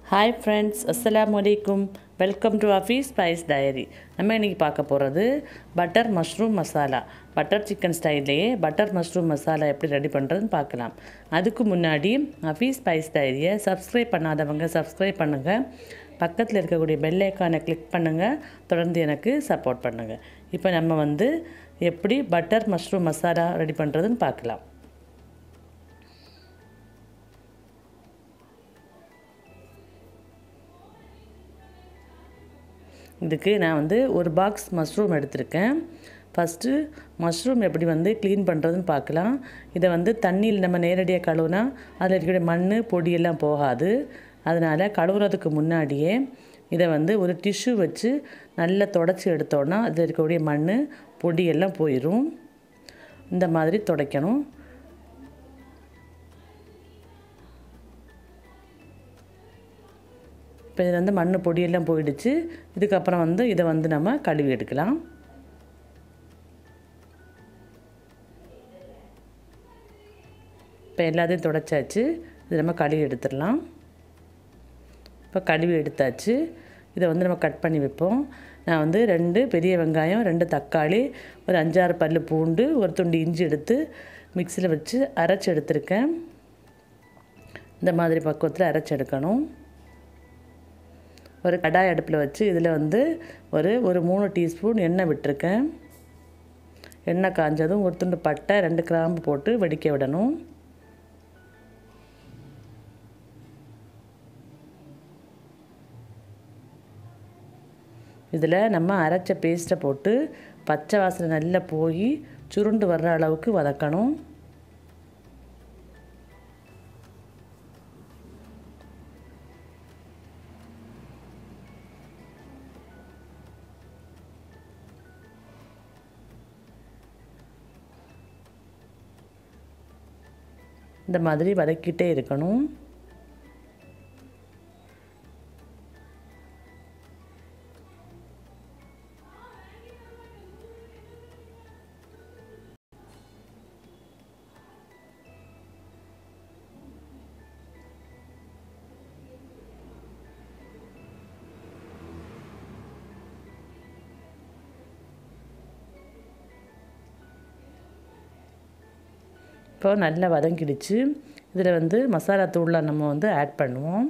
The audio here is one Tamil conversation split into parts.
ஹாய் ஃப்ரெண்ட்ஸ் அஸ்ஸலாமு அலைக்கும் welcome to Afi spice diary நம்ம இன்றைக்கி பார்க்க போகிறது butter mushroom masala butter chicken ஸ்டைல்லையே பட்டர் மஷ்ரூம் மசாலா எப்படி ரெடி பண்ணுறதுன்னு பார்க்கலாம் அதுக்கு முன்னாடி அஃபி ஸ்பைஸ் டயரியை சப்ஸ்கிரைப் பண்ணாதவங்க சப்ஸ்கிரைப் பண்ணுங்கள் பக்கத்தில் இருக்கக்கூடிய பெல் ஐக்கானை கிளிக் பண்ணுங்கள் தொடர்ந்து எனக்கு சப்போர்ட் பண்ணுங்கள் இப்போ நம்ம வந்து எப்படி பட்டர் மஷ்ரூம் மசாலா ரெடி பண்ணுறதுன்னு பார்க்கலாம் இதுக்கு நான் வந்து ஒரு பாக்ஸ் மஷ்ரூம் எடுத்திருக்கேன் ஃபஸ்ட்டு மஷ்ரூம் எப்படி வந்து க்ளீன் பண்ணுறதுன்னு பார்க்கலாம் இதை வந்து தண்ணியில் நம்ம நேரடியாக கழுவுனா அதில் இருக்கக்கூடிய மண் பொடியெல்லாம் போகாது அதனால் கழுவுறதுக்கு முன்னாடியே இதை வந்து ஒரு டிஷ்யூ வச்சு நல்லா தொடச்சி எடுத்தோன்னா அதில் இருக்கக்கூடிய மண் பொடியெல்லாம் போயிடும் இந்த மாதிரி துடைக்கணும் இப்போ இதில் வந்து மண் பொடியெல்லாம் போயிடுச்சு இதுக்கப்புறம் வந்து இதை வந்து நம்ம கழுவி எடுக்கலாம் இப்போ எல்லாத்தையும் தொடச்சாச்சு இது நம்ம கழுவி எடுத்துடலாம் இப்போ கழுவி எடுத்தாச்சு இதை வந்து நம்ம கட் பண்ணி வைப்போம் நான் வந்து ரெண்டு பெரிய வெங்காயம் ரெண்டு தக்காளி ஒரு அஞ்சாறு பல் பூண்டு ஒரு துண்டு இஞ்சி எடுத்து மிக்சியில் வச்சு அரைச்சி எடுத்திருக்கேன் இந்த மாதிரி பக்குவத்தில் அரைச்சி எடுக்கணும் ஒரு கடாய் அடுப்பில் வச்சு இதில் வந்து ஒரு ஒரு மூணு டீஸ்பூன் எண்ணெய் விட்டுருக்கேன் எண்ணெய் காஞ்சதும் ஒரு துண்டு பட்டை ரெண்டு கிராம்பு போட்டு வெடிக்க விடணும் இதில் நம்ம அரைச்ச பேஸ்ட்டை போட்டு பச்சை வாசனை நல்லா போய் சுருண்டு வர்ற அளவுக்கு வதக்கணும் இந்த மாதிரி வதக்கிட்டே இருக்கணும் இப்போ நல்லா வதங்கிடுச்சு இதில் வந்து மசாலா தூள்லாம் நம்ம வந்து ஆட் பண்ணுவோம்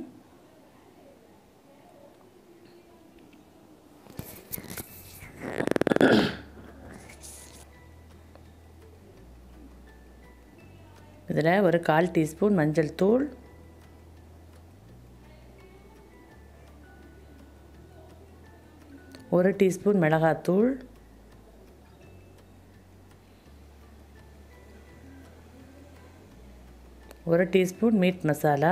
இதில் ஒரு கால் டீஸ்பூன் மஞ்சள் தூள் ஒரு டீஸ்பூன் மிளகாத்தூள் ஒரு டீஸ்பூன் மீட் மசாலா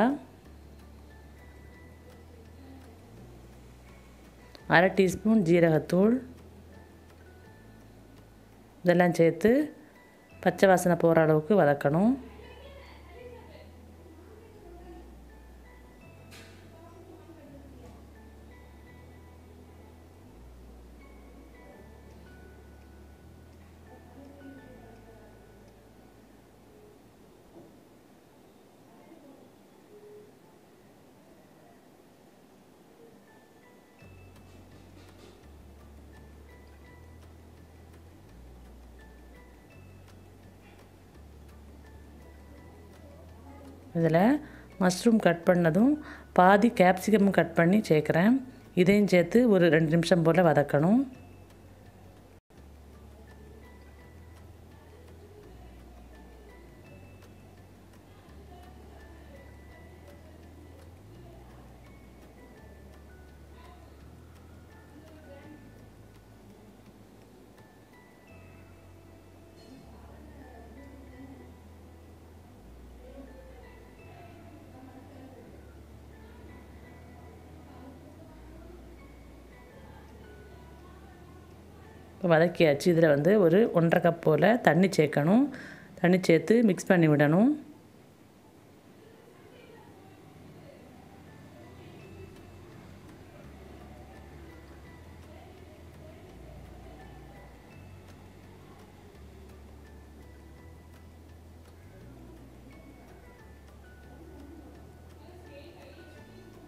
அரை டீஸ்பூன் ஜீரகத்தூள் இதெல்லாம் சேர்த்து பச்சை வாசனை போகிற அளவுக்கு வதக்கணும் இதில் மஷ்ரூம் கட் பண்ணதும் பாதி கேப்சிகம் கட் பண்ணி சேர்க்குறேன் இதையும் சேர்த்து ஒரு ரெண்டு நிமிஷம் போல் வதக்கணும் இப்போ வதக்கியாச்சு இதில் வந்து ஒரு ஒன்றரை கப் போல் தண்ணி சேர்க்கணும் தண்ணி சேர்த்து மிக்ஸ் பண்ணி விடணும்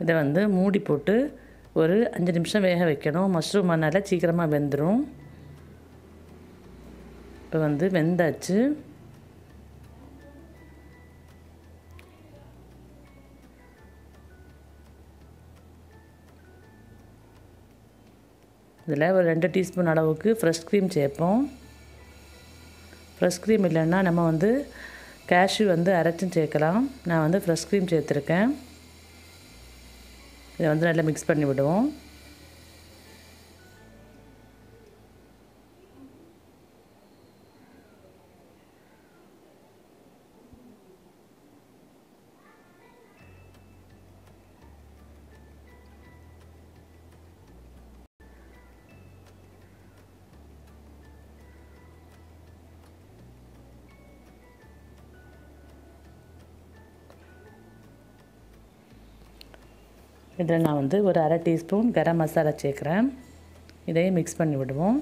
இதை வந்து மூடி போட்டு ஒரு அஞ்சு நிமிஷம் வேக வைக்கணும் மஷ்ரூம் அதனால் சீக்கிரமாக வெந்துடும் இப்போ வந்து வெந்தாச்சு இதில் ஒரு ரெண்டு டீஸ்பூன் அளவுக்கு ஃப்ரெஷ் க்ரீம் சேர்ப்போம் ஃப்ரெஷ் க்ரீம் இல்லைன்னா நம்ம வந்து கேஷ்யூ வந்து அரைச்சும் சேர்க்கலாம் நான் வந்து ஃப்ரெஷ் க்ரீம் சேர்த்துருக்கேன் இதை வந்து நல்லா மிக்ஸ் பண்ணி விடுவோம் இதில் நான் வந்து ஒரு அரை டீஸ்பூன் கரம் மசாலா சேர்க்குறேன் இதையும் மிக்ஸ் பண்ணி விடுவோம்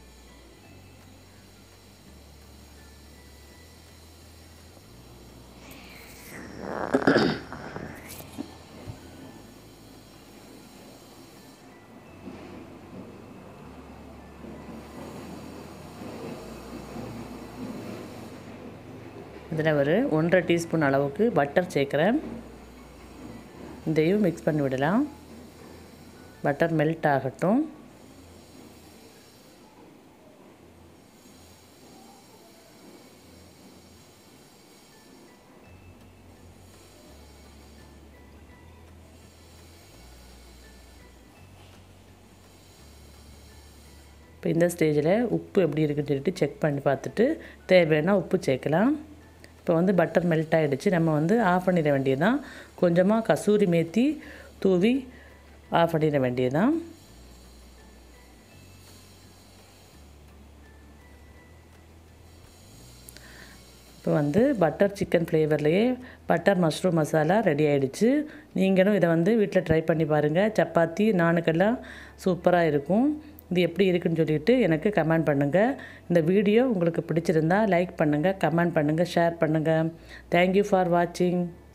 இதில் ஒரு ஒன்றரை டீஸ்பூன் அளவுக்கு பட்டர் சேர்க்குறேன் இதையும் மிக்ஸ் பண்ணி விடலாம் பட்டர் மெல்ட் ஆகட்டும் இப்போ இந்த ஸ்டேஜில் உப்பு எப்படி இருக்குன்னு சொல்லிட்டு செக் பண்ணி பார்த்துட்டு தேவைன்னா உப்பு சேர்க்கலாம் இப்போ வந்து பட்டர் மெல்ட் ஆகிடுச்சு நம்ம வந்து ஆஃப் பண்ணிட வேண்டியதுதான் கொஞ்சமாக கசூரி மேத்தி தூவி ஆஃப் பண்ணிட வேண்டியதுதான் இப்போ வந்து பட்டர் சிக்கன் ஃப்ளேவர்லேயே பட்டர் மஷ்ரூம் மசாலா ரெடி ஆகிடுச்சு நீங்களும் இதை வந்து வீட்டில் ட்ரை பண்ணி பாருங்கள் சப்பாத்தி நானுக்கெல்லாம் சூப்பராக இருக்கும் இது எப்படி இருக்குன்னு சொல்லிட்டு எனக்கு கமெண்ட் பண்ணுங்கள் இந்த வீடியோ உங்களுக்கு பிடிச்சிருந்தா லைக் பண்ணுங்கள் கமெண்ட் பண்ணுங்கள் ஷேர் பண்ணுங்கள் தேங்க்யூ ஃபார் வாட்சிங்